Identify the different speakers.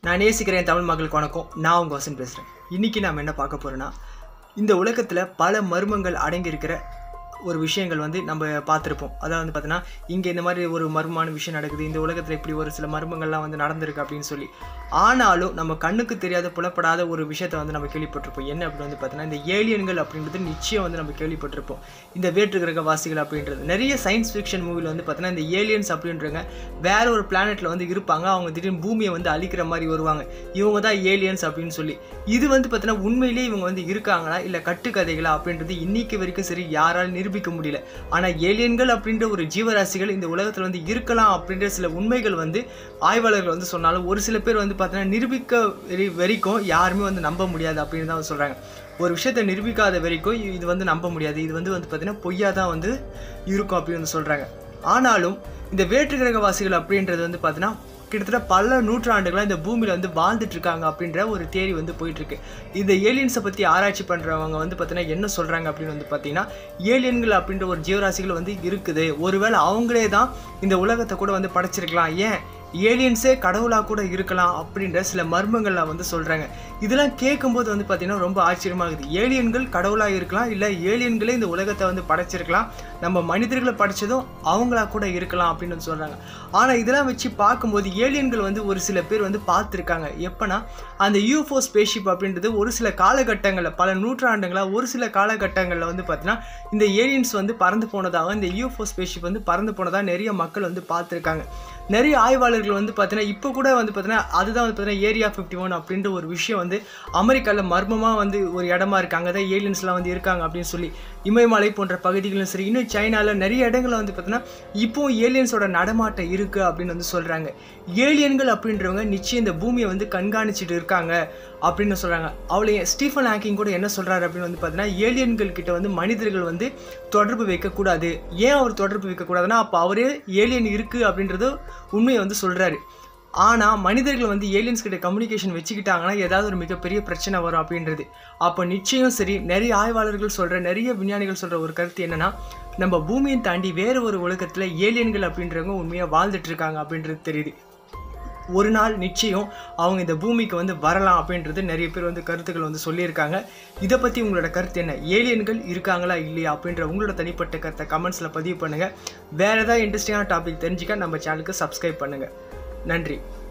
Speaker 1: நான் நேசிக்கிறேன் தமிழ் மக்களுக்கு வணக்கம் நான் உங்கள் வசன் பேசுகிறேன் இன்றைக்கி நாம் என்ன பார்க்க போகிறோன்னா இந்த உலகத்தில் பல மர்மங்கள் அடங்கியிருக்கிற ஒரு விஷயங்கள் வந்து நம்ம பார்த்துருப்போம் அதாவது வந்து பார்த்தீங்கன்னா இங்கே இந்த மாதிரி ஒரு மர்மமான விஷயம் நடக்குது இந்த உலகத்தில் இப்படி ஒரு சில மர்மங்கள்லாம் வந்து நடந்திருக்கு அப்படின்னு சொல்லி ஆனாலும் நம்ம கண்ணுக்கு தெரியாத புலப்படாத ஒரு விஷயத்தை வந்து நம்ம கேள்விப்பட்டிருப்போம் என்ன அப்படின்னு வந்து பார்த்தீங்கன்னா இந்த ஏலியன்கள் அப்படின்றது நிச்சயம் வந்து நம்ம கேள்விப்பட்டிருப்போம் இந்த வேற்று கிரகவாசிகள் அப்படின்றது நிறைய சயின்ஸ் ஃபிக்ஷன் மூவியில் வந்து பார்த்தீங்கன்னா இந்த ஏலியன்ஸ் அப்படின்றவங்க வேற ஒரு பிளானெட்டில் வந்து இருப்பாங்க அவங்க திடீர்னு பூமியை வந்து அழிக்கிற மாதிரி வருவாங்க இவங்க தான் ஏலியன்ஸ் அப்படின்னு சொல்லி இது வந்து பார்த்தீங்கன்னா உண்மையிலேயே இவங்க வந்து இருக்காங்களா இல்லை கட்டுக்கதைகளா அப்படின்றது இன்னைக்கு வரைக்கும் சரி யாரால் நிரூபிக்க முடியல ஆனால் ஏலியன்கள் அப்படின்ற ஒரு ஜீவராசிகள் இந்த உலகத்தில் வந்து இருக்கலாம் அப்படின்ற சில உண்மைகள் வந்து ஆய்வாளர்கள் வந்து சொன்னாலும் ஒரு சில பேர் வந்து பார்த்தீங்கன்னா நிரூபிக்க வெறி வரைக்கும் யாருமே வந்து நம்ப முடியாது அப்படின்னு தான் சொல்கிறாங்க ஒரு விஷயத்தை நிரூபிக்காத வரைக்கும் இது வந்து நம்ப முடியாது இது வந்து வந்து பார்த்தீங்கன்னா பொய்யா தான் வந்து இருக்கும் அப்படின்னு வந்து சொல்கிறாங்க ஆனாலும் இந்த வேற்று கிரகவாசிகள் அப்படின்றது வந்து பார்த்தீங்கன்னா கிட்டத்தட்ட பல நூற்றாண்டுகளாக இந்த பூமியில் வந்து வாழ்ந்துட்டு இருக்காங்க அப்படின்ற ஒரு தேரி வந்து போயிட்டு இருக்கு இந்த ஏலியன்ஸை பற்றி ஆராய்ச்சி பண்ணுறவங்க வந்து பார்த்தீங்கன்னா என்ன சொல்கிறாங்க அப்படின்னு வந்து பார்த்தீங்கன்னா ஏலியன்கள் அப்படின்ற ஒரு ஜீவராசிகள் வந்து இருக்குது ஒருவேளை அவங்களே தான் இந்த உலகத்தை கூட வந்து படைச்சிருக்கலாம் ஏன் ஏலியன்ஸே கடவுளாக கூட இருக்கலாம் அப்படின்ற சில மர்மங்கள்லாம் வந்து சொல்கிறாங்க இதெல்லாம் கேட்கும்போது வந்து பார்த்திங்கன்னா ரொம்ப ஆச்சரியமாக இருக்குது ஏலியன்கள் கடவுளாக இருக்கலாம் இல்லை ஏலியன்களே இந்த உலகத்தை வந்து படைச்சிருக்கலாம் நம்ம மனிதர்களை படைச்சதும் அவங்களா கூட இருக்கலாம் அப்படின்னு வந்து சொல்கிறாங்க ஆனால் இதெல்லாம் வச்சு பார்க்கும்போது ஏலியன்கள் வந்து ஒரு சில பேர் வந்து பார்த்துருக்காங்க எப்போனா அந்த யூஎஃப்ஓ ஸ்பேஸ்ஷிப் அப்படின்றது ஒரு சில காலகட்டங்களில் பல நூற்றாண்டுகளாக ஒரு சில காலகட்டங்களில் வந்து பார்த்தீங்கன்னா இந்த ஏலியன்ஸ் வந்து பறந்து போனதாக இந்த யூஎஃப்ஓ ஸ்பேஸ்ஷிப் வந்து பறந்து போனதாக நிறைய மக்கள் வந்து பார்த்துருக்காங்க நிறைய ஆய்வாளர்கள் வந்து பார்த்தீங்கன்னா இப்போ கூட வந்து பார்த்தீங்கன்னா அதுதான் வந்து பார்த்தீங்கன்னா ஏரியா ஃபிஃப்டி ஒன் அப்படின்ற ஒரு விஷயம் வந்து அமெரிக்காவில் மர்மமாக வந்து ஒரு இடமா இருக்குது அங்கே தான் ஏலியன்ஸ்லாம் வந்து இருக்காங்க அப்படின்னு சொல்லி இமயமலை போன்ற பகுதிகளும் சரி இன்னும் சைனாவில் நிறைய இடங்களில் வந்து பார்த்தீங்கன்னா இப்போ ஏலியன்ஸோட நடமாட்டம் இருக்குது அப்படின்னு வந்து சொல்கிறாங்க ஏலியன்கள் அப்படின்றவங்க நிச்சயம் இந்த பூமியை வந்து கண்காணிச்சிட்டு இருக்காங்க அப்படின்னு சொல்கிறாங்க அவளை ஸ்டீஃபன் ஹாக்கிங் கூட என்ன சொல்கிறாரு அப்படின்னு வந்து பார்த்தீங்கன்னா ஏலியன்கள் கிட்ட வந்து மனிதர்கள் வந்து தொடர்பு வைக்கக்கூடாது ஏன் அவர் தொடர்பு வைக்கக்கூடாதுன்னா அப்போ அவரே ஏலியன் இருக்குது அப்படின்றது உண்மையை வந்து சொல்கிறாரு ஆனால் மனிதர்கள் வந்து ஏலியன்ஸ் கிட்ட கம்யூனிகேஷன் வச்சுக்கிட்டாங்கன்னா ஏதாவது ஒரு மிகப்பெரிய பிரச்சனை வரும் அப்படின்றது அப்போ நிச்சயம் சரி நிறைய ஆய்வாளர்கள் சொல்கிற நிறைய விஞ்ஞானிகள் சொல்கிற ஒரு கருத்து என்னென்னா நம்ம பூமியை தாண்டி வேறு ஒரு உலகத்தில் ஏலியன்கள் அப்படின்றவங்க உண்மையாக வாழ்ந்துட்டு இருக்காங்க அப்படின்றது தெரியுது ஒரு நாள் நிச்சயம் அவங்க இந்த பூமிக்கு வந்து வரலாம் அப்படின்றது நிறைய பேர் வந்து கருத்துக்கள் வந்து சொல்லியிருக்காங்க இதை பற்றி உங்களோட கருத்து என்ன ஏலியன்கள் இருக்காங்களா இல்லையா அப்படின்ற உங்களோட தனிப்பட்ட கருத்தை கமெண்ட்ஸில் பதிவு பண்ணுங்கள் வேறு ஏதாவது இன்ட்ரெஸ்டிங்கான டாபிக் தெரிஞ்சுக்க நம்ம சேனலுக்கு சப்ஸ்கிரைப் பண்ணுங்கள் நன்றி